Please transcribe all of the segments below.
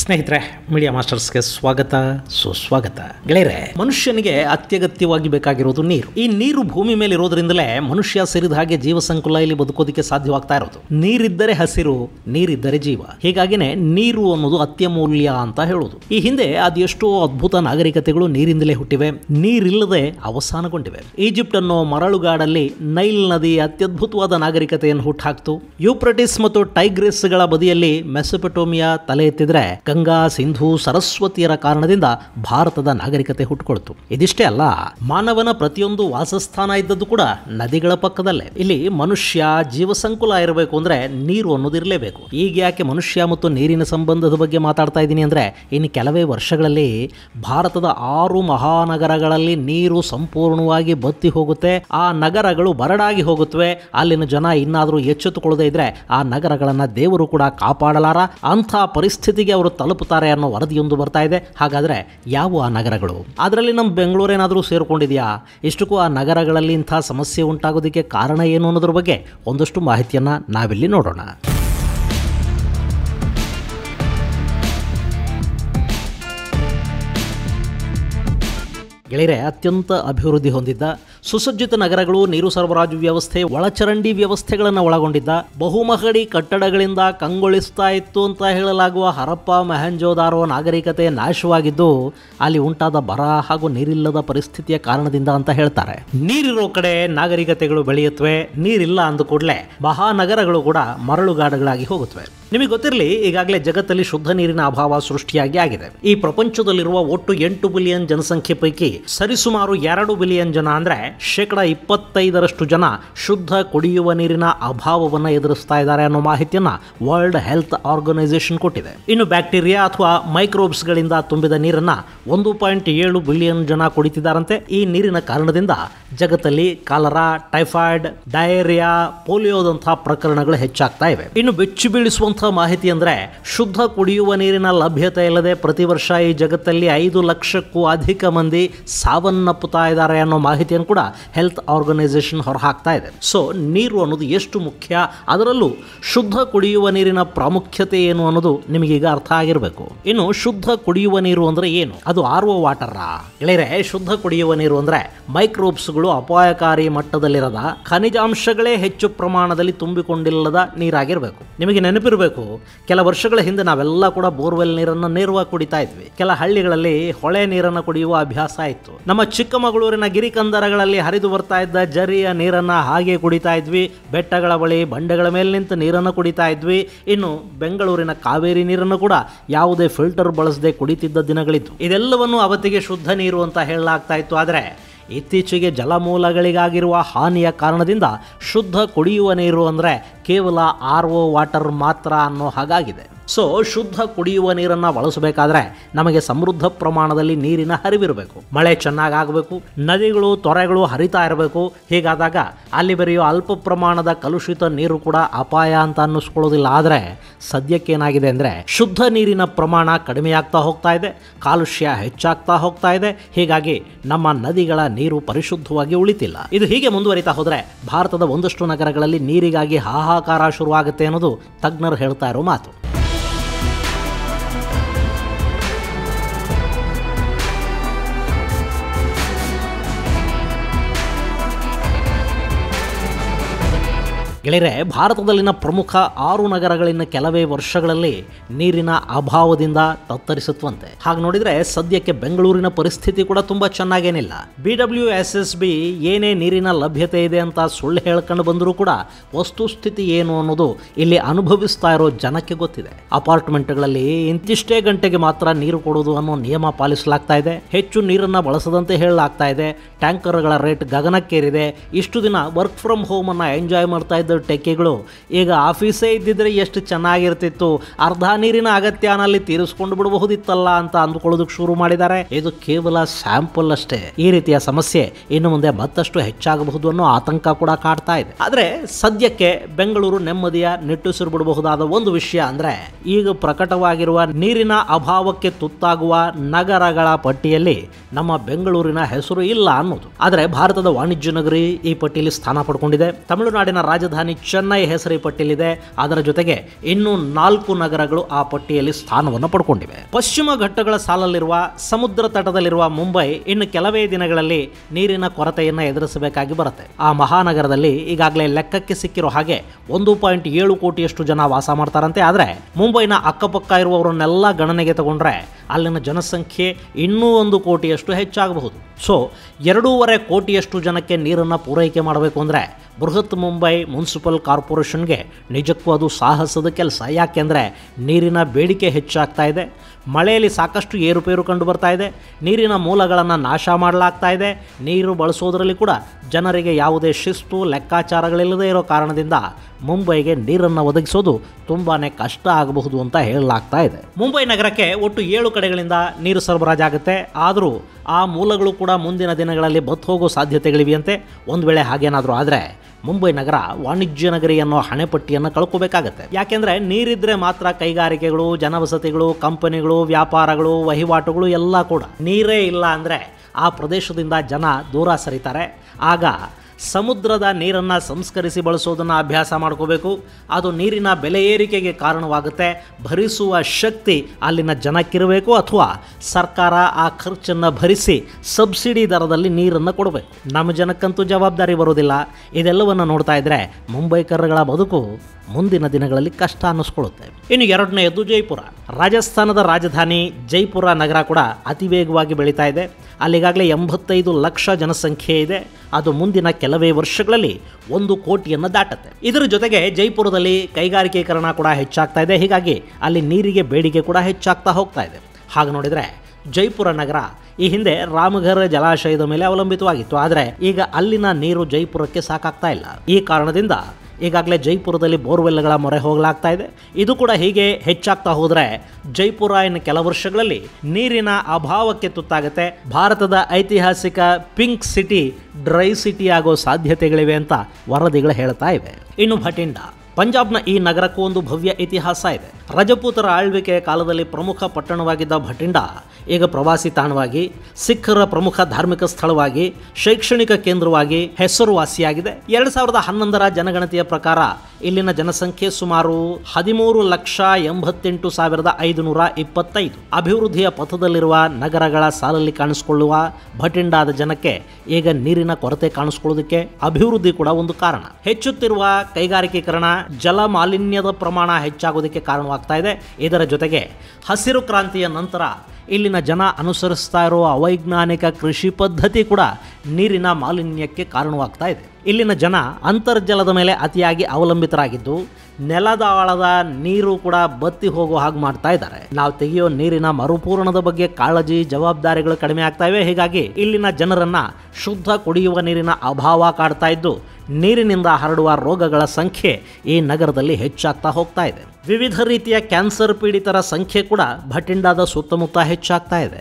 ಸ್ನೇಹಿತರೆ ಮೀಡಿಯಾ ಮಾಸ್ಟರ್ಸ್ಗೆ ಸ್ವಾಗತ ಸುಸ್ವಾಗತ ಗೆಳೆಯರೆ ಮನುಷ್ಯನಿಗೆ ಅತ್ಯಗತ್ಯವಾಗಿ ಬೇಕಾಗಿರೋದು ನೀರು ಈ ನೀರು ಭೂಮಿ ಮೇಲೆ ಇರೋದ್ರಿಂದಲೇ ಮನುಷ್ಯ ಸೇರಿದ ಹಾಗೆ ಜೀವ ಸಂಕುಲ ಇಲ್ಲಿ ಬದುಕೋದಕ್ಕೆ ಸಾಧ್ಯವಾಗ್ತಾ ಇರೋದು ನೀರಿದ್ದರೆ ಹಸಿರು ನೀರಿದ್ದರೆ ಜೀವ ಹೀಗಾಗಿನೇ ನೀರು ಅನ್ನೋದು ಅತ್ಯಮೂಲ್ಯ ಅಂತ ಹೇಳೋದು ಈ ಹಿಂದೆ ಅದೆಷ್ಟೋ ಅದ್ಭುತ ನಾಗರಿಕತೆಗಳು ನೀರಿಂದಲೇ ಹುಟ್ಟಿವೆ ನೀರಿಲ್ಲದೆ ಅವಸಾನಗೊಂಡಿವೆ ಈಜಿಪ್ಟ್ ಅನ್ನೋ ಮರಳುಗಾಡಲ್ಲಿ ನೈಲ್ ನದಿ ಅತ್ಯದ್ಭುತವಾದ ನಾಗರಿಕತೆಯನ್ನು ಹುಟ್ಟಾಕ್ತು ಯೂಪ್ರಟಿಸ್ ಮತ್ತು ಟೈಗ್ರೆಸ್ಗಳ ಬದಿಯಲ್ಲಿ ಮೆಸೊಪಟೋಮಿಯಾ ತಲೆ ಎತ್ತಿದ್ರೆ ಗಂಗಾ ಸಿಂಧು ಸರಸ್ವತಿಯರ ಕಾರಣದಿಂದ ಭಾರತದ ನಾಗರಿಕತೆ ಹುಟ್ಟುಕೊಳ್ತು ಇದಿಷ್ಟೇ ಅಲ್ಲ ಮಾನವನ ಪ್ರತಿಯೊಂದು ವಾಸಸ್ಥಾನ ಇದ್ದದ್ದು ಕೂಡ ನದಿಗಳ ಪಕ್ಕದಲ್ಲೇ ಇಲ್ಲಿ ಮನುಷ್ಯ ಜೀವಸಂಕುಲ ಇರಬೇಕು ಅಂದ್ರೆ ನೀರು ಅನ್ನೋದಿರಲೇಬೇಕು ಈಗ ಯಾಕೆ ಮನುಷ್ಯ ಮತ್ತು ನೀರಿನ ಸಂಬಂಧದ ಬಗ್ಗೆ ಮಾತಾಡ್ತಾ ಇದ್ದೀನಿ ಅಂದ್ರೆ ಇನ್ನು ಕೆಲವೇ ವರ್ಷಗಳಲ್ಲಿ ಭಾರತದ ಆರು ಮಹಾನಗರಗಳಲ್ಲಿ ನೀರು ಸಂಪೂರ್ಣವಾಗಿ ಬತ್ತಿ ಹೋಗುತ್ತೆ ಆ ನಗರಗಳು ಬರಡಾಗಿ ಹೋಗುತ್ತವೆ ಅಲ್ಲಿನ ಜನ ಇನ್ನಾದರೂ ಎಚ್ಚೆತ್ತುಕೊಳ್ಳದೆ ಇದ್ರೆ ಆ ನಗರಗಳನ್ನ ದೇವರು ಕೂಡ ಕಾಪಾಡಲಾರ ಅಂಥ ಪರಿಸ್ಥಿತಿಗೆ ಅವರು ತಲುಪುತ್ತಾರೆ ಅನ್ನೋ ವರದಿಯೊಂದು ಬರ್ತಾ ಇದೆ ಹಾಗಾದ್ರೆ ಯಾವ ಆ ನಗರಗಳು ಅದರಲ್ಲಿ ನಮ್ಮ ಬೆಂಗಳೂರೇನಾದರೂ ಸೇರ್ಕೊಂಡಿದೆಯಾ ಇಷ್ಟಕ್ಕೂ ಆ ನಗರಗಳಲ್ಲಿ ಇಂಥ ಸಮಸ್ಯೆ ಉಂಟಾಗೋದಕ್ಕೆ ಕಾರಣ ಏನು ಅನ್ನೋದ್ರ ಬಗ್ಗೆ ಒಂದಷ್ಟು ಮಾಹಿತಿಯನ್ನ ನಾವಿಲ್ಲಿ ನೋಡೋಣ ಗೆಳೆಯರೆ ಅತ್ಯಂತ ಅಭಿವೃದ್ಧಿ ಹೊಂದಿದ್ದ ಸುಸಜ್ಜಿತ ನಗರಗಳು ನೀರು ಸರಬರಾಜು ವ್ಯವಸ್ಥೆ ಒಳಚರಂಡಿ ವ್ಯವಸ್ಥೆಗಳನ್ನು ಒಳಗೊಂಡಿದ್ದ ಬಹುಮಹಡಿ ಕಟ್ಟಡಗಳಿಂದ ಕಂಗೊಳಿಸ್ತಾ ಇತ್ತು ಅಂತ ಹೇಳಲಾಗುವ ಹರಪ್ಪ ಮೆಹಂಜೋದಾರೋ ನಾಗರಿಕತೆ ನಾಶವಾಗಿದ್ದು ಅಲ್ಲಿ ಉಂಟಾದ ಬರ ಹಾಗೂ ನೀರಿಲ್ಲದ ಪರಿಸ್ಥಿತಿಯ ಕಾರಣದಿಂದ ಅಂತ ಹೇಳ್ತಾರೆ ನೀರಿರೋ ಕಡೆ ನಾಗರಿಕತೆಗಳು ಬೆಳೆಯುತ್ತವೆ ನೀರಿಲ್ಲ ಅಂದ ಕೂಡಲೇ ಮಹಾನಗರಗಳು ಕೂಡ ಮರಳುಗಾಡುಗಳಾಗಿ ಹೋಗುತ್ತವೆ ನಿಮಗೆ ಗೊತ್ತಿರಲಿ ಈಗಾಗಲೇ ಜಗತ್ತಲ್ಲಿ ಶುದ್ಧ ನೀರಿನ ಅಭಾವ ಸೃಷ್ಟಿಯಾಗಿ ಆಗಿದೆ ಈ ಪ್ರಪಂಚದಲ್ಲಿರುವ ಒಟ್ಟು ಎಂಟು ಬಿಲಿಯನ್ ಜನಸಂಖ್ಯೆ ಪೈಕಿ ಸರಿಸುಮಾರು ಎರಡು ಬಿಲಿಯನ್ ಜನ ಅಂದ್ರೆ ಶೇಕಡ ಇಪ್ಪತ್ತೈದರಷ್ಟು ಜನ ಶುದ್ಧ ಕುಡಿಯುವ ನೀರಿನ ಅಭಾವವನ್ನು ಎದುರಿಸ್ತಾ ಇದ್ದಾರೆ ಅನ್ನೋ ಮಾಹಿತಿಯನ್ನ ವರ್ಲ್ಡ್ ಹೆಲ್ತ್ ಆರ್ಗನೈಸೇಷನ್ ಕೊಟ್ಟಿದೆ ಇನ್ನು ಬ್ಯಾಕ್ಟೀರಿಯಾ ಅಥವಾ ಮೈಕ್ರೋಬ್ಸ್ಗಳಿಂದ ತುಂಬಿದ ನೀರನ್ನ ಒಂದು ಪಾಯಿಂಟ್ ಏಳು ಬಿಲಿಯನ್ ಜನ ಕುಡಿತಿದ್ದಾರಂತೆ ಈ ನೀರಿನ ಕಾರಣದಿಂದ ಜಗತ್ತಲ್ಲಿ ಕಾಲರಾ ಟೈಫಾಯ್ಡ್ ಡಯೇರಿಯಾ ಪೋಲಿಯೋದಂತಹ ಪ್ರಕರಣಗಳು ಹೆಚ್ಚಾಗ್ತಾ ಇವೆ ಇನ್ನು ಬೆಚ್ಚಿ ಬೀಳಿಸುವಂತಹ ಮಾಹಿತಿ ಅಂದ್ರೆ ಶುದ್ಧ ಕುಡಿಯುವ ನೀರಿನ ಲಭ್ಯತೆ ಇಲ್ಲದೆ ಪ್ರತಿ ವರ್ಷ ಈ ಜಗತ್ತಲ್ಲಿ ಐದು ಲಕ್ಷಕ್ಕೂ ಅಧಿಕ ಮಂದಿ ಸಾವನ್ನಪ್ಪುತ್ತಾ ಇದ್ದಾರೆ ಅನ್ನೋ ಮಾಹಿತಿಯನ್ನು ಕೂಡ ಹೆಲ್ತ್ ಆರ್ಗನೈಸೇಷನ್ ಹೊರಹಾಕ್ತಾ ಇದೆ ಸೊ ನೀರು ಅನ್ನೋದು ಎಷ್ಟು ಮುಖ್ಯ ಅದರಲ್ಲೂ ಶುದ್ಧ ಕುಡಿಯುವ ನೀರಿನ ಪ್ರಾಮುಖ್ಯತೆ ಏನು ಅನ್ನೋದು ನಿಮಗೀಗ ಅರ್ಥ ಆಗಿರಬೇಕು ಇನ್ನು ಶುದ್ಧ ಕುಡಿಯುವ ನೀರು ಅಂದ್ರೆ ಏನು ಅದು ಆರ್ ಒ ವಾಟರ್ ಗೆಳೆಯರೆ ಶುದ್ಧ ಕುಡಿಯುವ ನೀರು ಅಂದ್ರೆ ಮೈಕ್ರೋಬ್ಸ್ಗಳು ಅಪಾಯಕಾರಿ ಮಟ್ಟದಲ್ಲಿರದ ಖನಿಜಾಂಶಗಳೇ ಹೆಚ್ಚು ಪ್ರಮಾಣದಲ್ಲಿ ತುಂಬಿಕೊಂಡಿಲ್ಲದ ನೀರಾಗಿರಬೇಕು ನಿಮಗೆ ನೆನಪಿರಬೇಕು ಕೆಲ ವರ್ಷಗಳ ಹಿಂದೆ ನಾವೆಲ್ಲ ಕೂಡ ಬೋರ್ವೆಲ್ ನೀರನ್ನು ನೇರವಾಗಿ ಕುಡಿತಾ ಇದ್ವಿ ಕೆಲ ಹಳ್ಳಿಗಳಲ್ಲಿ ಹೊಳೆ ನೀರನ್ನು ಕುಡಿಯುವ ಅಭ್ಯಾಸ ಇತ್ತು ನಮ್ಮ ಚಿಕ್ಕಮಗಳೂರಿನ ಗಿರಿಕಂದರಗಳಲ್ಲಿ ಹರಿದು ಬರ್ತಾ ಇದ್ದ ಜರಿಯ ನೀರನ್ನ ಹಾಗೆ ಕುಡಿತಾ ಇದ್ವಿ ಬೆಟ್ಟಗಳ ಬಳಿ ಬಂಡೆಗಳ ಮೇಲೆ ನಿಂತು ನೀರನ್ನು ಕುಡಿತಾ ಇದ್ವಿ ಇನ್ನು ಬೆಂಗಳೂರಿನ ಕಾವೇರಿ ನೀರನ್ನು ಕೂಡ ಯಾವುದೇ ಫಿಲ್ಟರ್ ಬಳಸದೆ ಕುಡಿತಿದ್ದ ದಿನಗಳಿತ್ತು ಇದೆಲ್ಲವನ್ನು ಅವತ್ತಿಗೆ ಶುದ್ಧ ನೀರು ಅಂತ ಹೇಳಲಾಗ್ತಾ ಇತ್ತು ಆದರೆ ಇತ್ತೀಚೆಗೆ ಜಲಮೂಲಗಳಿಗಾಗಿರುವ ಹಾನಿಯ ಕಾರಣದಿಂದ ಶುದ್ಧ ಕುಡಿಯುವ ನೀರು ಅಂದರೆ ಕೇವಲ ಆರ್ ಒ ವಾಟರ್ ಮಾತ್ರ ಅನ್ನೋ ಹಾಗಾಗಿದೆ ಸೊ ಶುದ್ಧ ಕುಡಿಯುವ ನೀರನ್ನು ಬಳಸಬೇಕಾದ್ರೆ ನಮಗೆ ಸಮೃದ್ಧ ಪ್ರಮಾಣದಲ್ಲಿ ನೀರಿನ ಹರಿವಿರಬೇಕು ಮಳೆ ಚೆನ್ನಾಗಿ ಆಗಬೇಕು ನದಿಗಳು ತೊರೆಗಳು ಹರಿತಾ ಇರಬೇಕು ಹೀಗಾದಾಗ ಅಲ್ಲಿ ಬರೆಯೋ ಅಲ್ಪ ಪ್ರಮಾಣದ ಕಲುಷಿತ ನೀರು ಕೂಡ ಅಪಾಯ ಅಂತ ಅನ್ನಿಸ್ಕೊಳ್ಳೋದಿಲ್ಲ ಆದರೆ ಸದ್ಯಕ್ಕೇನಾಗಿದೆ ಅಂದರೆ ಶುದ್ಧ ನೀರಿನ ಪ್ರಮಾಣ ಕಡಿಮೆಯಾಗ್ತಾ ಹೋಗ್ತಾ ಇದೆ ಕಾಲುಷ್ಯ ಹೆಚ್ಚಾಗ್ತಾ ಹೋಗ್ತಾ ಇದೆ ಹೀಗಾಗಿ ನಮ್ಮ ನದಿಗಳ ನೀರು ಪರಿಶುದ್ಧವಾಗಿ ಉಳಿತಿಲ್ಲ ಇದು ಹೀಗೆ ಮುಂದುವರಿತಾ ಹೋದರೆ ಭಾರತದ ಒಂದಷ್ಟು ನಗರಗಳಲ್ಲಿ ನೀರಿಗಾಗಿ ಹಾಹಾಕಾರ ಶುರುವಾಗುತ್ತೆ ಅನ್ನೋದು ತಜ್ಞರು ಹೇಳ್ತಾ ಇರೋ ಮಾತು ಗೆಳೆಯರೆ ಭಾರತದಲ್ಲಿನ ಪ್ರಮುಖ ಆರು ನಗರಗಳಿನ ಕೆಲವೇ ವರ್ಷಗಳಲ್ಲಿ ನೀರಿನ ಅಭಾವದಿಂದ ತತ್ತರಿಸುತ್ತವಂತೆ ಹಾಗೆ ನೋಡಿದ್ರೆ ಸದ್ಯಕ್ಕೆ ಬೆಂಗಳೂರಿನ ಪರಿಸ್ಥಿತಿ ಕೂಡ ತುಂಬಾ ಚೆನ್ನಾಗೇನಿಲ್ಲ B W S S B ಏನೇ ನೀರಿನ ಲಭ್ಯತೆ ಇದೆ ಅಂತ ಸುಳ್ಳು ಹೇಳ್ಕೊಂಡು ಬಂದರೂ ಕೂಡ ವಸ್ತುಸ್ಥಿತಿ ಏನು ಅನ್ನೋದು ಇಲ್ಲಿ ಅನುಭವಿಸ್ತಾ ಇರೋ ಜನಕ್ಕೆ ಗೊತ್ತಿದೆ ಅಪಾರ್ಟ್ಮೆಂಟ್ಗಳಲ್ಲಿ ಇಂತಿಷ್ಟೇ ಗಂಟೆಗೆ ಮಾತ್ರ ನೀರು ಕೊಡೋದು ಅನ್ನೋ ನಿಯಮ ಪಾಲಿಸಲಾಗ್ತಾ ಇದೆ ಹೆಚ್ಚು ನೀರನ್ನ ಬಳಸದಂತೆ ಹೇಳಲಾಗ್ತಾ ಇದೆ ಟ್ಯಾಂಕರ್ಗಳ ರೇಟ್ ಗಗನಕ್ಕೇರಿದೆ ಇಷ್ಟು ದಿನ ವರ್ಕ್ ಫ್ರಮ್ ಹೋಮ್ ಅನ್ನ ಎಂಜಾಯ್ ಮಾಡ್ತಾ ಇದ್ದ ಟೆಕ್ಕಿಗಳು ಈಗ ಆಫೀಸೇ ಇದ್ದಿದ್ರೆ ಎಷ್ಟು ಚೆನ್ನಾಗಿರ್ತಿತ್ತು ಅರ್ಧ ನೀರಿನ ಅಗತ್ಯನಲ್ಲಿ ತೀರಿಸ್ಕೊಂಡು ಬಿಡಬಹುದಿತ್ತಲ್ಲ ಅಂತ ಅಂದುಕೊಳ್ಳೋದಕ್ಕೆ ಶುರು ಮಾಡಿದ್ದಾರೆ ಇದು ಕೇವಲ ಸ್ಯಾಂಪಲ್ ಅಷ್ಟೇ ಈ ರೀತಿಯ ಸಮಸ್ಯೆ ಇನ್ನು ಮುಂದೆ ಮತ್ತಷ್ಟು ಹೆಚ್ಚಾಗಬಹುದು ಅನ್ನೋ ಆತಂಕ ಕೂಡ ಕಾಡ್ತಾ ಇದೆ ಆದ್ರೆ ಸದ್ಯಕ್ಕೆ ಬೆಂಗಳೂರು ನೆಮ್ಮದಿಯ ನಿಟ್ಟುಸಿರು ಬಿಡಬಹುದಾದ ಒಂದು ವಿಷಯ ಅಂದ್ರೆ ಈಗ ಪ್ರಕಟವಾಗಿರುವ ನೀರಿನ ಅಭಾವಕ್ಕೆ ತುತ್ತಾಗುವ ನಗರಗಳ ಪಟ್ಟಿಯಲ್ಲಿ ನಮ್ಮ ಬೆಂಗಳೂರಿನ ಹೆಸರು ಇಲ್ಲ ಅನ್ನೋದು ಆದರೆ ಭಾರತದ ವಾಣಿಜ್ಯ ನಗರಿ ಈ ಪಟ್ಟಿಯಲ್ಲಿ ಸ್ಥಾನ ಪಡ್ಕೊಂಡಿದೆ ತಮಿಳುನಾಡಿನ ರಾಜಧಾನಿ ರಾಜಧಾನಿ ಚೆನ್ನೈ ಹೆಸರಿ ಪಟ್ಟಿಯಲ್ಲಿದೆ ಅದರ ಜೊತೆಗೆ ಇನ್ನೂ ನಾಲ್ಕು ನಗರಗಳು ಆ ಪಟ್ಟಿಯಲ್ಲಿ ಸ್ಥಾನವನ್ನು ಪಡ್ಕೊಂಡಿವೆ ಪಶ್ಚಿಮ ಘಟ್ಟಗಳ ಸಾಲಲ್ಲಿರುವ ಸಮುದ್ರ ತಟದಲ್ಲಿರುವ ಮುಂಬೈ ಇನ್ನು ಕೆಲವೇ ದಿನಗಳಲ್ಲಿ ನೀರಿನ ಕೊರತೆಯನ್ನು ಎದುರಿಸಬೇಕಾಗಿ ಬರುತ್ತೆ ಆ ಮಹಾನಗರದಲ್ಲಿ ಈಗಾಗಲೇ ಲೆಕ್ಕಕ್ಕೆ ಸಿಕ್ಕಿರೋ ಹಾಗೆ ಒಂದು ಪಾಯಿಂಟ್ ಏಳು ಕೋಟಿಯಷ್ಟು ಜನ ವಾಸ ಮಾಡ್ತಾರಂತೆ ಆದರೆ ಮುಂಬೈನ ಅಕ್ಕಪಕ್ಕ ಇರುವವರನ್ನೆಲ್ಲ ಗಣನೆಗೆ ತಗೊಂಡ್ರೆ ಅಲ್ಲಿನ ಜನಸಂಖ್ಯೆ ಇನ್ನೂ ಒಂದು ಕೋಟಿಯಷ್ಟು ಹೆಚ್ಚಾಗಬಹುದು ಸೊ ಎರಡೂವರೆ ಕೋಟಿಯಷ್ಟು ಜನಕ್ಕೆ ನೀರನ್ನು ಪೂರೈಕೆ ಮಾಡಬೇಕು ಅಂದರೆ ಬೃಹತ್ ಮುಂಬೈ ಮುನ್ಸಿಪಲ್ ಕಾರ್ಪೊರೇಷನ್ಗೆ ನಿಜಕ್ಕೂ ಅದು ಸಾಹಸದ ಕೆಲಸ ಯಾಕೆಂದರೆ ನೀರಿನ ಬೇಡಿಕೆ ಹೆಚ್ಚಾಗ್ತಾ ಇದೆ ಮಳೆಯಲ್ಲಿ ಸಾಕಷ್ಟು ಏರುಪೇರು ಕಂಡು ಬರ್ತಾ ಇದೆ ನೀರಿನ ಮೂಲಗಳನ್ನು ನಾಶ ಮಾಡಲಾಗ್ತಾ ಇದೆ ನೀರು ಬಳಸೋದರಲ್ಲಿ ಕೂಡ ಜನರಿಗೆ ಯಾವುದೇ ಶಿಸ್ತು ಲೆಕ್ಕಾಚಾರಗಳಿಲ್ಲದೆ ಇರೋ ಕಾರಣದಿಂದ ಮುಂಬೈಗೆ ನೀರನ್ನು ಒದಗಿಸೋದು ತುಂಬಾ ಕಷ್ಟ ಆಗಬಹುದು ಅಂತ ಹೇಳಲಾಗ್ತಾ ಇದೆ ಮುಂಬೈ ನಗರಕ್ಕೆ ಒಟ್ಟು ಏಳು ಕಡೆಗಳಿಂದ ನೀರು ಸರಬರಾಜಾಗುತ್ತೆ ಆದರೂ ಆ ಮೂಲಗಳು ಕೂಡ ಮುಂದಿನ ದಿನಗಳಲ್ಲಿ ಬತ್ತು ಹೋಗೋ ಸಾಧ್ಯತೆಗಳಿವೆಯಂತೆ ಒಂದು ವೇಳೆ ಹಾಗೇನಾದರೂ ಆದರೆ ಮುಂಬೈ ನಗರ ವಾಣಿಜ್ಯ ನಗರಿ ಅನ್ನೋ ಹಣೆಪಟ್ಟಿಯನ್ನು ಕಳ್ಕೋಬೇಕಾಗತ್ತೆ ಯಾಕೆಂದರೆ ನೀರಿದ್ರೆ ಮಾತ್ರ ಕೈಗಾರಿಕೆಗಳು ಜನವಸತಿಗಳು ಕಂಪನಿಗಳು ವ್ಯಾಪಾರಗಳು ವಹಿವಾಟುಗಳು ಎಲ್ಲ ಕೂಡ ನೀರೇ ಇಲ್ಲ ಅಂದರೆ ಆ ಪ್ರದೇಶದಿಂದ ಜನ ದೂರ ಸರಿತಾರೆ ಆಗ ಸಮುದ್ರದ ನೀರನ್ನು ಸಂಸ್ಕರಿಸಿ ಬಳಸೋದನ್ನು ಅಭ್ಯಾಸ ಮಾಡ್ಕೋಬೇಕು ಅದು ನೀರಿನ ಬೆಲೆ ಏರಿಕೆಗೆ ಕಾರಣವಾಗುತ್ತೆ ಭರಿಸುವ ಶಕ್ತಿ ಅಲ್ಲಿನ ಜನಕ್ಕಿರಬೇಕು ಅಥವಾ ಸರ್ಕಾರ ಆ ಖರ್ಚನ್ನು ಭರಿಸಿ ಸಬ್ಸಿಡಿ ದರದಲ್ಲಿ ನೀರನ್ನು ಕೊಡಬೇಕು ನಮ್ಮ ಜನಕ್ಕಂತೂ ಜವಾಬ್ದಾರಿ ಬರೋದಿಲ್ಲ ಇದೆಲ್ಲವನ್ನು ನೋಡ್ತಾ ಇದ್ದರೆ ಮುಂಬೈಕರ್ಗಳ ಬದುಕು ಮುಂದಿನ ದಿನಗಳಲ್ಲಿ ಕಷ್ಟ ಅನ್ನಿಸ್ಕೊಳ್ಳುತ್ತೆ ಇನ್ನು ಎರಡನೆಯದ್ದು ಜೈಪುರ ರಾಜಸ್ಥಾನದ ರಾಜಧಾನಿ ಜೈಪುರ ನಗರ ಕೂಡ ಅತಿ ವೇಗವಾಗಿ ಬೆಳೀತಾ ಇದೆ ಅಲ್ಲಿಗಾಗಲೇ ಎಂಬತ್ತೈದು ಲಕ್ಷ ಜನಸಂಖ್ಯೆ ಇದೆ ಅದು ಮುಂದಿನ ಕೆಲವೇ ವರ್ಷಗಳಲ್ಲಿ ಒಂದು ಕೋಟಿಯನ್ನು ದಾಟುತ್ತೆ ಇದರ ಜೊತೆಗೆ ಜೈಪುರದಲ್ಲಿ ಕೈಗಾರಿಕೀಕರಣ ಕೂಡ ಹೆಚ್ಚಾಗ್ತಾ ಇದೆ ಹೀಗಾಗಿ ಅಲ್ಲಿ ನೀರಿಗೆ ಬೇಡಿಕೆ ಕೂಡ ಹೆಚ್ಚಾಗ್ತಾ ಹೋಗ್ತಾ ಇದೆ ಹಾಗೆ ನೋಡಿದರೆ ಜೈಪುರ ನಗರ ಈ ಹಿಂದೆ ರಾಮಘರ ಜಲಾಶಯದ ಮೇಲೆ ಅವಲಂಬಿತವಾಗಿತ್ತು ಆದರೆ ಈಗ ಅಲ್ಲಿನ ನೀರು ಜೈಪುರಕ್ಕೆ ಸಾಕಾಗ್ತಾ ಇಲ್ಲ ಈ ಕಾರಣದಿಂದ ಈಗಾಗಲೇ ಜೈಪುರದಲ್ಲಿ ಬೋರ್ವೆಲ್ಗಳ ಮೊರೆ ಹೋಗಲಾಗ್ತಾ ಇದೆ ಇದು ಕೂಡ ಹೀಗೆ ಹೆಚ್ಚಾಗ್ತಾ ಹೋದರೆ ಜೈಪುರ ಇನ್ನು ಕೆಲ ವರ್ಷಗಳಲ್ಲಿ ನೀರಿನ ಅಭಾವಕ್ಕೆ ತುತ್ತಾಗುತ್ತೆ ಭಾರತದ ಐತಿಹಾಸಿಕ ಪಿಂಕ್ ಸಿಟಿ ಡ್ರೈ ಸಿಟಿ ಆಗೋ ಸಾಧ್ಯತೆಗಳಿವೆ ಅಂತ ವರದಿಗಳು ಹೇಳ್ತಾ ಇವೆ ಇನ್ನು ಭಟಿಂಡ ಪಂಜಾಬ್ನ ಈ ನಗರಕ್ಕೂ ಒಂದು ಭವ್ಯ ಇತಿಹಾಸ ಇದೆ ರಜಪೂತರ ಆಳ್ವಿಕೆಯ ಕಾಲದಲ್ಲಿ ಪ್ರಮುಖ ಪಟ್ಟಣವಾಗಿದ್ದ ಭಟಿಂಡ ಈಗ ಪ್ರವಾಸಿ ತಾಣವಾಗಿ ಸಿಖ್ಖರ ಪ್ರಮುಖ ಧಾರ್ಮಿಕ ಸ್ಥಳವಾಗಿ ಶೈಕ್ಷಣಿಕ ಕೇಂದ್ರವಾಗಿ ಹೆಸರುವಾಸಿಯಾಗಿದೆ ಎರಡು ಸಾವಿರದ ಹನ್ನೊಂದರ ಜನಗಣತಿಯ ಪ್ರಕಾರ ಇಲ್ಲಿನ ಜನಸಂಖ್ಯೆ ಸುಮಾರು ಹದಿಮೂರು ಲಕ್ಷ ಎಂಬತ್ತೆಂಟು ಸಾವಿರದ ಐದುನೂರ ಇಪ್ಪತ್ತೈದು ಅಭಿವೃದ್ಧಿಯ ಪಥದಲ್ಲಿರುವ ನಗರಗಳ ಸಾಲಲ್ಲಿ ಕಾಣಿಸಿಕೊಳ್ಳುವ ಭಟಿಂಡಾದ ಜನಕ್ಕೆ ಈಗ ನೀರಿನ ಕೊರತೆ ಕಾಣಿಸ್ಕೊಳ್ಳೋದಕ್ಕೆ ಅಭಿವೃದ್ಧಿ ಕೂಡ ಒಂದು ಕಾರಣ ಹೆಚ್ಚುತ್ತಿರುವ ಕೈಗಾರಿಕೀಕರಣ ಜಲ ಮಾಲಿನ್ಯದ ಪ್ರಮಾಣ ಹೆಚ್ಚಾಗೋದಕ್ಕೆ ಕಾರಣವಾಗ್ತಾ ಇದೆ ಇದರ ಜೊತೆಗೆ ಹಸಿರು ಕ್ರಾಂತಿಯ ನಂತರ ಇಲ್ಲಿನ ಜನ ಅನುಸರಿಸ್ತಾ ಇರುವ ಅವೈಜ್ಞಾನಿಕ ಕೃಷಿ ಪದ್ಧತಿ ಕೂಡ ನೀರಿನ ಮಾಲಿನ್ಯಕ್ಕೆ ಕಾರಣವಾಗ್ತಾ ಇದೆ ಇಲ್ಲಿನ ಜನ ಅಂತರ್ಜಲದ ಮೇಲೆ ಅತಿಯಾಗಿ ಅವಲಂಬಿತರಾಗಿದ್ದು ನೆಲದಾಳದ ನೀರು ಕೂಡ ಬತ್ತಿ ಹೋಗೋ ಹಾಗೆ ಮಾಡ್ತಾ ಇದ್ದಾರೆ ನಾವು ತೆಗೆಯೋ ನೀರಿನ ಮರುಪೂರಣದ ಬಗ್ಗೆ ಕಾಳಜಿ ಜವಾಬ್ದಾರಿಗಳು ಕಡಿಮೆ ಆಗ್ತಾ ಇವೆ ಹೀಗಾಗಿ ಇಲ್ಲಿನ ಜನರನ್ನ ಶುದ್ಧ ಕುಡಿಯುವ ನೀರಿನ ಅಭಾವ ಕಾಡ್ತಾ ಇದ್ದು ನೀರಿನಿಂದ ಹರಡುವ ರೋಗಗಳ ಸಂಖ್ಯೆ ಈ ನಗರದಲ್ಲಿ ಹೆಚ್ಚಾಗ್ತಾ ಹೋಗ್ತಾ ಇದೆ ವಿವಿಧ ರೀತಿಯ ಕ್ಯಾನ್ಸರ್ ಪೀಡಿತರ ಸಂಖ್ಯೆ ಕೂಡ ಭಟಿಂಡಾದ ಸುತ್ತಮುತ್ತ ಹೆಚ್ಚಾಗ್ತಾ ಇದೆ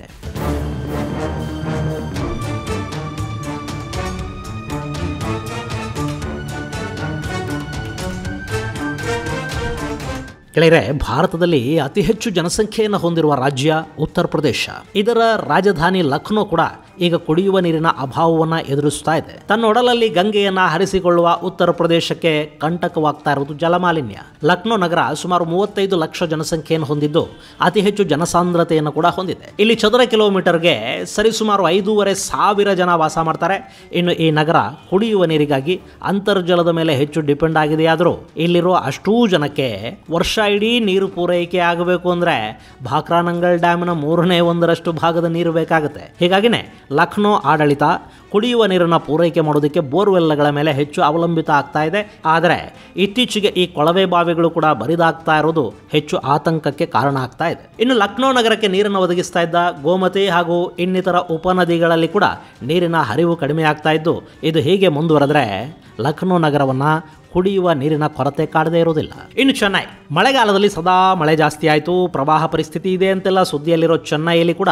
ಕೆಳಗಡೆ ಭಾರತದಲ್ಲಿ ಅತಿ ಹೆಚ್ಚು ಜನಸಂಖ್ಯೆಯನ್ನು ಹೊಂದಿರುವ ರಾಜ್ಯ ಉತ್ತರ ಪ್ರದೇಶ ಇದರ ರಾಜಧಾನಿ ಲಕ್ನೋ ಕೂಡ ಈಗ ಕುಡಿಯುವ ನೀರಿನ ಅಭಾವವನ್ನು ಎದುರಿಸ್ತಾ ಇದೆ ತನ್ನೊಡಲಲ್ಲಿ ಗಂಗೆಯನ್ನ ಹರಿಸಿಕೊಳ್ಳುವ ಉತ್ತರ ಪ್ರದೇಶಕ್ಕೆ ಕಂಟಕವಾಗ್ತಾ ಇರುವುದು ಜಲಮಾಲಿನ್ಯ ಲಕ್ನೋ ನಗರ ಸುಮಾರು ಮೂವತ್ತೈದು ಲಕ್ಷ ಜನಸಂಖ್ಯೆಯನ್ನು ಹೊಂದಿದ್ದು ಅತಿ ಹೆಚ್ಚು ಜನಸಾಂದ್ರತೆಯನ್ನು ಕೂಡ ಹೊಂದಿದೆ ಇಲ್ಲಿ ಚದರ ಕಿಲೋಮೀಟರ್ಗೆ ಸರಿಸುಮಾರು ಐದೂವರೆ ಸಾವಿರ ಜನ ವಾಸ ಮಾಡ್ತಾರೆ ಇನ್ನು ಈ ನಗರ ಕುಡಿಯುವ ನೀರಿಗಾಗಿ ಅಂತರ್ಜಲದ ಮೇಲೆ ಹೆಚ್ಚು ಡಿಪೆಂಡ್ ಆಗಿದೆಯಾದರೂ ಇಲ್ಲಿರುವ ಅಷ್ಟೂ ಜನಕ್ಕೆ ವರ್ಷ ಇಡೀ ನೀರು ಪೂರೈಕೆ ಆಗಬೇಕು ಅಂದರೆ ಭಾಕ್ರಾನಂಗಲ್ ಡ್ಯಾಮ್ನ ಮೂರನೇ ಒಂದರಷ್ಟು ಭಾಗದ ನೀರು ಬೇಕಾಗುತ್ತೆ ಹೀಗಾಗಿನೇ ಲಕ್ನೋ ಆಡಳಿತ ಕುಡಿಯುವ ನೀರನ್ನು ಪೂರೈಕೆ ಮಾಡೋದಕ್ಕೆ ಬೋರ್ವೆಲ್ಗಳ ಮೇಲೆ ಹೆಚ್ಚು ಅವಲಂಬಿತ ಆಗ್ತಾ ಇದೆ ಆದರೆ ಇತ್ತೀಚೆಗೆ ಈ ಕೊಳವೆ ಬಾವಿಗಳು ಕೂಡ ಬರಿದಾಗ್ತಾ ಇರೋದು ಹೆಚ್ಚು ಆತಂಕಕ್ಕೆ ಕಾರಣ ಆಗ್ತಾ ಇದೆ ಇನ್ನು ಲಕ್ನೋ ನಗರಕ್ಕೆ ನೀರನ್ನು ಒದಗಿಸ್ತಾ ಇದ್ದ ಗೋಮತಿ ಹಾಗೂ ಇನ್ನಿತರ ಉಪನದಿಗಳಲ್ಲಿ ಕೂಡ ನೀರಿನ ಹರಿವು ಕಡಿಮೆ ಆಗ್ತಾ ಇದ್ದು ಇದು ಹೀಗೆ ಮುಂದುವರೆದ್ರೆ ಲಕ್ನೋ ನಗರವನ್ನು ಕುಡಿಯುವ ನೀರಿನ ಕೊರತೆ ಕಾಡದೇ ಇರೋದಿಲ್ಲ ಇನ್ನು ಚೆನ್ನೈ ಮಳೆಗಾಲದಲ್ಲಿ ಸದಾ ಮಳೆ ಜಾಸ್ತಿ ಆಯಿತು ಪ್ರವಾಹ ಪರಿಸ್ಥಿತಿ ಇದೆ ಅಂತೆಲ್ಲ ಸುದ್ದಿಯಲ್ಲಿರೋ ಚೆನ್ನೈಯಲ್ಲಿ ಕೂಡ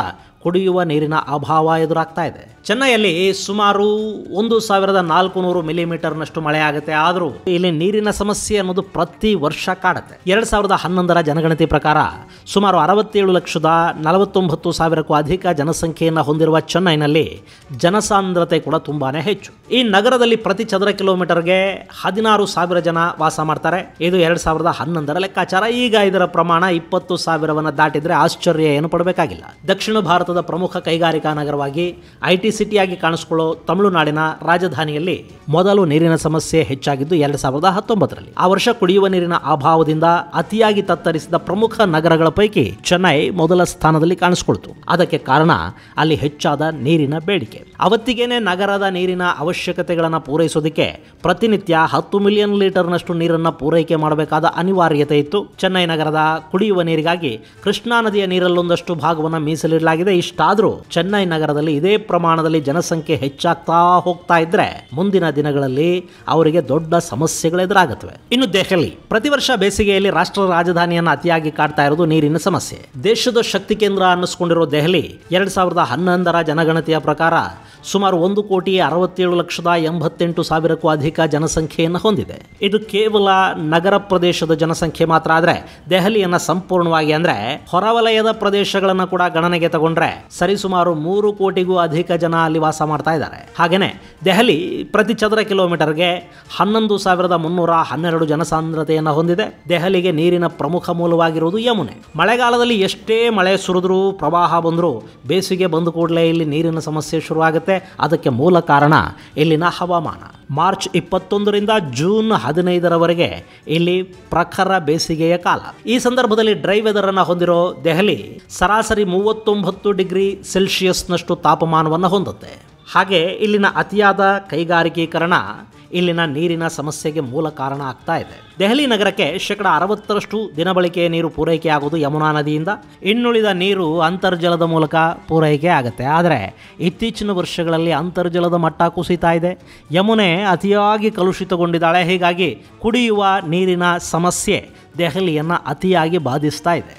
ಕುಡಿಯುವ ನೀರಿನ ಅಭಾವ ಎದುರಾಗ್ತಾ ಇದೆ ಚೆನ್ನೈಯಲ್ಲಿ ಸುಮಾರು ಒಂದು ಸಾವಿರದ ನಾಲ್ಕು ನೂರು ಮಿಲಿಮೀಟರ್ನಷ್ಟು ಮಳೆ ಆಗುತ್ತೆ ಆದರೂ ಇಲ್ಲಿ ನೀರಿನ ಸಮಸ್ಯೆ ಅನ್ನೋದು ಪ್ರತಿ ವರ್ಷ ಕಾಡುತ್ತೆ ಎರಡ್ ಸಾವಿರದ ಹನ್ನೊಂದರ ಜನಗಣತಿ ಪ್ರಕಾರ ಸುಮಾರು ಅರವತ್ತೇಳು ಲಕ್ಷದ ನಲವತ್ತೊಂಬತ್ತು ಸಾವಿರಕ್ಕೂ ಅಧಿಕ ಜನಸಂಖ್ಯೆಯನ್ನು ಹೊಂದಿರುವ ಚೆನ್ನೈನಲ್ಲಿ ಜನಸಾಂದ್ರತೆ ಕೂಡ ತುಂಬಾನೇ ಹೆಚ್ಚು ಈ ನಗರದಲ್ಲಿ ಪ್ರತಿ ಚದರ ಕಿಲೋಮೀಟರ್ಗೆ ಹದಿನಾರು ಸಾವಿರ ಜನ ವಾಸ ಮಾಡ್ತಾರೆ ಇದು ಎರಡ್ ಸಾವಿರದ ಹನ್ನೊಂದರ ಲೆಕ್ಕಾಚಾರ ಈಗ ಇದರ ಪ್ರಮಾಣ ಇಪ್ಪತ್ತು ಸಾವಿರವನ್ನು ದಾಟಿದ್ರೆ ಆಶ್ಚರ್ಯ ಏನು ಪಡಬೇಕಾಗಿಲ್ಲ ದಕ್ಷಿಣ ಭಾರತದ ಪ್ರಮುಖ ಕೈಗಾರಿಕಾ ನಗರವಾಗಿ ಐಟಿ ಸಿಟಿಯಾಗಿ ಕಾಣಿಸಿಕೊಳ್ಳೋ ತಮಿಳುನಾಡಿನ ರಾಜಧಾನಿಯಲ್ಲಿ ಮೊದಲು ನೀರಿನ ಸಮಸ್ಯೆ ಹೆಚ್ಚಾಗಿದ್ದು ಎರಡ್ ಸಾವಿರದ ಹತ್ತೊಂಬತ್ತರಲ್ಲಿ ಆ ವರ್ಷ ಕುಡಿಯುವ ನೀರಿನ ಅಭಾವದಿಂದ ಅತಿಯಾಗಿ ತತ್ತರಿಸಿದ ಪ್ರಮುಖ ನಗರಗಳ ಪೈಕಿ ಚೆನ್ನೈ ಮೊದಲ ಸ್ಥಾನದಲ್ಲಿ ಕಾಣಿಸಿಕೊಳ್ತು ಅದಕ್ಕೆ ಕಾರಣ ಅಲ್ಲಿ ಹೆಚ್ಚಾದ ನೀರಿನ ಬೇಡಿಕೆ ಅವತ್ತಿಗೇನೆ ನಗರದ ನೀರಿನ ಅವಶ್ಯಕತೆಗಳನ್ನು ಪೂರೈಸೋದಕ್ಕೆ ಪ್ರತಿನಿತ್ಯ ಹತ್ತು ಮಿಲಿಯನ್ ಲೀಟರ್ನಷ್ಟು ನೀರನ್ನು ಪೂರೈಕೆ ಮಾಡಬೇಕಾದ ಅನಿವಾರ್ಯತೆ ಇತ್ತು ಚೆನ್ನೈ ನಗರದ ಕುಡಿಯುವ ನೀರಿಗಾಗಿ ಕೃಷ್ಣಾ ನದಿಯ ನೀರಲ್ಲೊಂದಷ್ಟು ಭಾಗವನ್ನು ಮೀಸಲಿಡಲಾಗಿದೆ ಇಷ್ಟಾದರೂ ಚೆನ್ನೈ ನಗರದಲ್ಲಿ ಇದೇ ಪ್ರಮಾಣದಲ್ಲಿ ಜನಸಂಖ್ಯೆ ಹೆಚ್ಚಾಗ್ತಾ ಹೋಗ್ತಾ ಇದ್ರೆ ಮುಂದಿನ ದಿನಗಳಲ್ಲಿ ಅವರಿಗೆ ದೊಡ್ಡ ಸಮಸ್ಯೆಗಳು ಎದುರಾಗುತ್ತವೆ ಇನ್ನು ದೆಹಲಿ ಪ್ರತಿ ವರ್ಷ ಬೇಸಿಗೆಯಲ್ಲಿ ರಾಷ್ಟ್ರ ರಾಜಧಾನಿಯನ್ನು ಅತಿಯಾಗಿ ಕಾಡ್ತಾ ಇರೋದು ನೀರಿನ ಸಮಸ್ಯೆ ದೇಶದ ಶಕ್ತಿ ಕೇಂದ್ರ ಅನ್ನಿಸ್ಕೊಂಡಿರೋ ದೆಹಲಿ ಎರಡ್ ಸಾವಿರದ ಹನ್ನೊಂದರ ಜನಗಣತಿಯ ಪ್ರಕಾರ ಸುಮಾರು ಒಂದು ಕೋಟಿ ಅರವತ್ತೇಳು ಲಕ್ಷದ ಎಂಬತ್ತೆಂಟು ಸಾವಿರಕ್ಕೂ ಅಧಿಕ ಜನಸಂಖ್ಯೆಯನ್ನು ಹೊಂದಿದೆ ಇದು ಕೇವಲ ನಗರ ಪ್ರದೇಶದ ಜನಸಂಖ್ಯೆ ಮಾತ್ರ ಆದರೆ ದೆಹಲಿಯನ್ನ ಸಂಪೂರ್ಣವಾಗಿ ಅಂದ್ರೆ ಹೊರವಲಯದ ಪ್ರದೇಶಗಳನ್ನು ಕೂಡ ಗಣನೆಗೆ ತಗೊಂಡ್ರೆ ಸರಿಸುಮಾರು ಮೂರು ಕೋಟಿಗೂ ಅಧಿಕ ಜನ ಅಲ್ಲಿ ವಾಸ ಮಾಡ್ತಾ ಇದ್ದಾರೆ ಹಾಗೇನೆ ದೆಹಲಿ ಪ್ರತಿ ಚದರ ಕಿಲೋಮೀಟರ್ಗೆ ಹನ್ನೊಂದು ಸಾವಿರದ ಮುನ್ನೂರ ಹನ್ನೆರಡು ಜನಸಾಂದ್ರತೆಯನ್ನು ಹೊಂದಿದೆ ದೆಹಲಿಗೆ ನೀರಿನ ಪ್ರಮುಖ ಮೂಲವಾಗಿರುವುದು ಯಮುನೆ ಮಳೆಗಾಲದಲ್ಲಿ ಎಷ್ಟೇ ಮಳೆ ಸುರಿದ್ರೂ ಪ್ರವಾಹ ಬಂದರೂ ಬೇಸಿಗೆ ಬಂದ ಕೂಡಲೇ ಇಲ್ಲಿ ನೀರಿನ ಸಮಸ್ಯೆ ಶುರುವಾಗುತ್ತೆ ಅದಕ್ಕೆ ಮೂಲ ಕಾರಣ ಇಲ್ಲಿನ ಹವಾಮಾನ ಮಾರ್ಚ್ ಇಪ್ಪತ್ತೊಂದರಿಂದ ಜೂನ್ ಹದಿನೈದರವರೆಗೆ ಇಲ್ಲಿ ಪ್ರಖರ ಬೇಸಿಗೆಯ ಕಾಲ ಈ ಸಂದರ್ಭದಲ್ಲಿ ಡ್ರೈ ವೆದರ್ ಅನ್ನು ಹೊಂದಿರೋ ದೆಹಲಿ ಸರಾಸರಿ ಮೂವತ್ತೊಂಬತ್ತು ಡಿಗ್ರಿ ಸೆಲ್ಸಿಯಸ್ನಷ್ಟು ತಾಪಮಾನವನ್ನು ಹೊಂದುತ್ತೆ ಹಾಗೆ ಇಲ್ಲಿನ ಅತಿಯಾದ ಕೈಗಾರಿಕೀಕರಣ ಇಲ್ಲಿನ ನೀರಿನ ಸಮಸ್ಯೆಗೆ ಮೂಲ ಕಾರಣ ಆಗ್ತಾ ಇದೆ ದೆಹಲಿ ನಗರಕ್ಕೆ ಶೇಕಡ ಅರವತ್ತರಷ್ಟು ದಿನಬಳಕೆಯ ನೀರು ಪೂರೈಕೆ ಆಗೋದು ಯಮುನಾ ನದಿಯಿಂದ ಇನ್ನುಳಿದ ನೀರು ಅಂತರ್ಜಲದ ಮೂಲಕ ಪೂರೈಕೆ ಆಗುತ್ತೆ ಆದರೆ ಇತ್ತೀಚಿನ ವರ್ಷಗಳಲ್ಲಿ ಅಂತರ್ಜಲದ ಮಟ್ಟ ಕುಸಿತಾ ಇದೆ ಯಮುನೆ ಅತಿಯಾಗಿ ಕಲುಷಿತಗೊಂಡಿದ್ದಾಳೆ ಹೀಗಾಗಿ ಕುಡಿಯುವ ನೀರಿನ ಸಮಸ್ಯೆ ದೆಹಲಿಯನ್ನು ಅತಿಯಾಗಿ ಬಾಧಿಸ್ತಾ ಇದೆ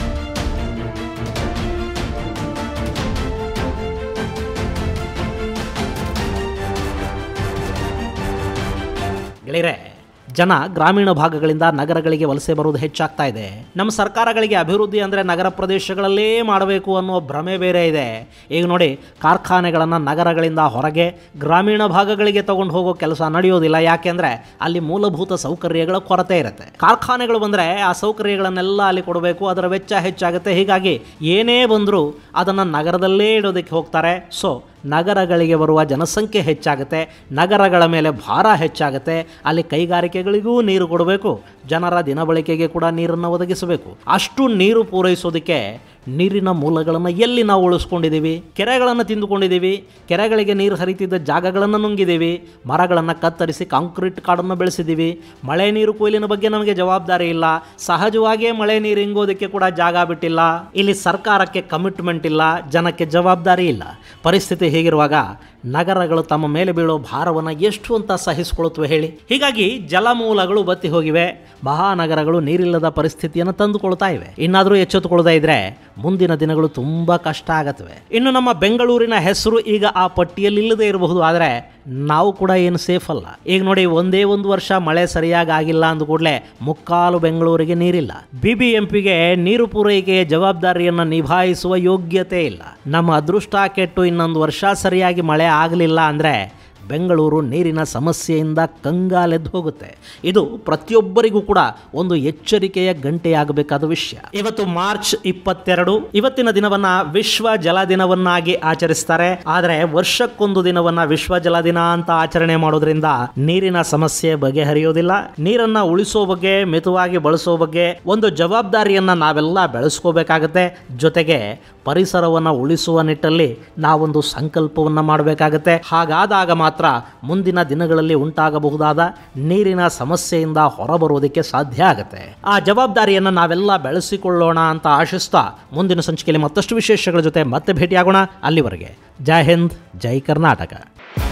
ಗೆಳೆಯರೆ ಜನ ಗ್ರಾಮೀಣ ಭಾಗಗಳಿಂದ ನಗರಗಳಿಗೆ ವಲಸೆ ಬರುವುದು ಹೆಚ್ಚಾಗ್ತಾ ಇದೆ ನಮ್ಮ ಸರ್ಕಾರಗಳಿಗೆ ಅಭಿವೃದ್ಧಿ ಅಂದರೆ ನಗರ ಪ್ರದೇಶಗಳಲ್ಲೇ ಮಾಡಬೇಕು ಅನ್ನೋ ಭ್ರಮೆ ಬೇರೆ ಇದೆ ಈಗ ನೋಡಿ ಕಾರ್ಖಾನೆಗಳನ್ನು ನಗರಗಳಿಂದ ಹೊರಗೆ ಗ್ರಾಮೀಣ ಭಾಗಗಳಿಗೆ ತಗೊಂಡು ಹೋಗೋ ಕೆಲಸ ನಡೆಯೋದಿಲ್ಲ ಯಾಕೆಂದರೆ ಅಲ್ಲಿ ಮೂಲಭೂತ ಸೌಕರ್ಯಗಳ ಕೊರತೆ ಇರುತ್ತೆ ಕಾರ್ಖಾನೆಗಳು ಬಂದರೆ ಆ ಸೌಕರ್ಯಗಳನ್ನೆಲ್ಲ ಅಲ್ಲಿ ಕೊಡಬೇಕು ಅದರ ವೆಚ್ಚ ಹೆಚ್ಚಾಗುತ್ತೆ ಹೀಗಾಗಿ ಏನೇ ಬಂದರೂ ಅದನ್ನು ನಗರದಲ್ಲೇ ಇಡೋದಕ್ಕೆ ಹೋಗ್ತಾರೆ ಸೊ ನಗರಗಳಿಗೆ ಬರುವ ಜನಸಂಖ್ಯೆ ಹೆಚ್ಚಾಗುತ್ತೆ ನಗರಗಳ ಮೇಲೆ ಭಾರ ಹೆಚ್ಚಾಗುತ್ತೆ ಅಲ್ಲಿ ಕೈಗಾರಿಕೆಗಳಿಗೂ ನೀರು ಕೊಡಬೇಕು ಜನರ ದಿನಬಳಕೆಗೆ ಕೂಡ ನೀರನ್ನು ಒದಗಿಸಬೇಕು ಅಷ್ಟು ನೀರು ಪೂರೈಸೋದಕ್ಕೆ ನೀರಿನ ಮೂಲಗಳನ್ನು ಎಲ್ಲಿ ನಾವು ಉಳಿಸ್ಕೊಂಡಿದ್ದೀವಿ ಕೆರೆಗಳನ್ನು ತಿಂದುಕೊಂಡಿದ್ದೀವಿ ಕೆರೆಗಳಿಗೆ ನೀರು ಹರಿತಿದ್ದ ಜಾಗಗಳನ್ನು ನುಂಗಿದ್ದೀವಿ ಮರಗಳನ್ನು ಕತ್ತರಿಸಿ ಕಾಂಕ್ರೀಟ್ ಕಾಡನ್ನು ಬೆಳೆಸಿದ್ದೀವಿ ಮಳೆ ನೀರು ಕೊಯ್ಲಿನ ಬಗ್ಗೆ ನಮಗೆ ಜವಾಬ್ದಾರಿ ಇಲ್ಲ ಸಹಜವಾಗಿಯೇ ಮಳೆ ನೀರು ಇಂಗೋದಕ್ಕೆ ಕೂಡ ಜಾಗ ಬಿಟ್ಟಿಲ್ಲ ಇಲ್ಲಿ ಸರ್ಕಾರಕ್ಕೆ ಕಮಿಟ್ಮೆಂಟ್ ಇಲ್ಲ ಜನಕ್ಕೆ ಜವಾಬ್ದಾರಿ ಇಲ್ಲ ಪರಿಸ್ಥಿತಿ ಹೀಗಿರುವಾಗ ನಗರಗಳು ತಮ್ಮ ಮೇಲೆ ಬೀಳೋ ಭಾರವನ್ನು ಎಷ್ಟು ಅಂತ ಸಹಿಸಿಕೊಳ್ಳುತ್ತವೆ ಹೇಳಿ ಹೀಗಾಗಿ ಜಲಮೂಲಗಳು ಬತ್ತಿ ಹೋಗಿವೆ ಮಹಾನಗರಗಳು ನೀರಿಲ್ಲದ ಪರಿಸ್ಥಿತಿಯನ್ನು ತಂದುಕೊಳ್ತಾ ಇವೆ ಇನ್ನಾದರೂ ಎಚ್ಚೆತ್ತುಕೊಳ್ಳದೇ ಇದ್ರೆ ಮುಂದಿನ ದಿನಗಳು ತುಂಬ ಕಷ್ಟ ಆಗತ್ತವೆ ಇನ್ನು ನಮ್ಮ ಬೆಂಗಳೂರಿನ ಹೆಸರು ಈಗ ಆ ಪಟ್ಟಿಯಲ್ಲಿ ಇಲ್ಲದೆ ಇರಬಹುದು ಆದರೆ ನಾವು ಕೂಡ ಏನು ಸೇಫ್ ಅಲ್ಲ ಈಗ ನೋಡಿ ಒಂದೇ ಒಂದು ವರ್ಷ ಮಳೆ ಸರಿಯಾಗಿ ಆಗಿಲ್ಲ ಅಂದ ಕೂಡಲೇ ಮುಕ್ಕಾಲು ಬೆಂಗಳೂರಿಗೆ ನೀರಿಲ್ಲ ಬಿ ಬಿ ಎಂ ಪಿಗೆ ನೀರು ಪೂರೈಕೆಯ ಜವಾಬ್ದಾರಿಯನ್ನು ನಿಭಾಯಿಸುವ ಯೋಗ್ಯತೆ ಇಲ್ಲ ನಮ್ಮ ಅದೃಷ್ಟ ಕೆಟ್ಟು ಇನ್ನೊಂದು ವರ್ಷ ಸರಿಯಾಗಿ ಮಳೆ ಆಗಲಿಲ್ಲ ಅಂದರೆ ಬೆಂಗಳೂರು ನೀರಿನ ಸಮಸ್ಯೆಯಿಂದ ಕಂಗಾಲೆದ್ದು ಹೋಗುತ್ತೆ ಇದು ಪ್ರತಿಯೊಬ್ಬರಿಗೂ ಕೂಡ ಒಂದು ಎಚ್ಚರಿಕೆಯ ಗಂಟೆಯಾಗಬೇಕಾದ ವಿಷಯ ಇವತ್ತು ಮಾರ್ಚ್ ಇಪ್ಪತ್ತೆರಡು ಇವತ್ತಿನ ದಿನವನ್ನ ವಿಶ್ವ ಜಲ ದಿನವನ್ನಾಗಿ ಆಚರಿಸ್ತಾರೆ ಆದರೆ ವರ್ಷಕ್ಕೊಂದು ದಿನವನ್ನ ವಿಶ್ವ ಜಲ ದಿನ ಅಂತ ಆಚರಣೆ ಮಾಡೋದ್ರಿಂದ ನೀರಿನ ಸಮಸ್ಯೆ ಬಗೆಹರಿಯೋದಿಲ್ಲ ನೀರನ್ನ ಉಳಿಸೋ ಬಗ್ಗೆ ಮಿತವಾಗಿ ಬಳಸೋ ಬಗ್ಗೆ ಒಂದು ಜವಾಬ್ದಾರಿಯನ್ನ ನಾವೆಲ್ಲ ಬೆಳೆಸ್ಕೋಬೇಕಾಗತ್ತೆ ಜೊತೆಗೆ ಪರಿಸರವನ್ನು ಉಳಿಸುವ ನಿಟ್ಟಲ್ಲಿ ನಾವೊಂದು ಸಂಕಲ್ಪವನ್ನ ಮಾಡಬೇಕಾಗತ್ತೆ ಹಾಗಾದಾಗ ಮಾತ್ರ ಮುಂದಿನ ದಿನಗಳಲ್ಲಿ ಉಂಟಾಗಬಹುದಾದ ನೀರಿನ ಸಮಸ್ಯೆಯಿಂದ ಹೊರಬರುವುದಕ್ಕೆ ಸಾಧ್ಯ ಆಗುತ್ತೆ ಆ ಜವಾಬ್ದಾರಿಯನ್ನು ನಾವೆಲ್ಲ ಬೆಳೆಸಿಕೊಳ್ಳೋಣ ಅಂತ ಆಶಿಸ್ತಾ ಮುಂದಿನ ಸಂಚಿಕೆಯಲ್ಲಿ ಮತ್ತಷ್ಟು ವಿಶೇಷಗಳ ಜೊತೆ ಮತ್ತೆ ಭೇಟಿಯಾಗೋಣ ಅಲ್ಲಿವರೆಗೆ ಜೈ ಹಿಂದ್ ಜೈ ಕರ್ನಾಟಕ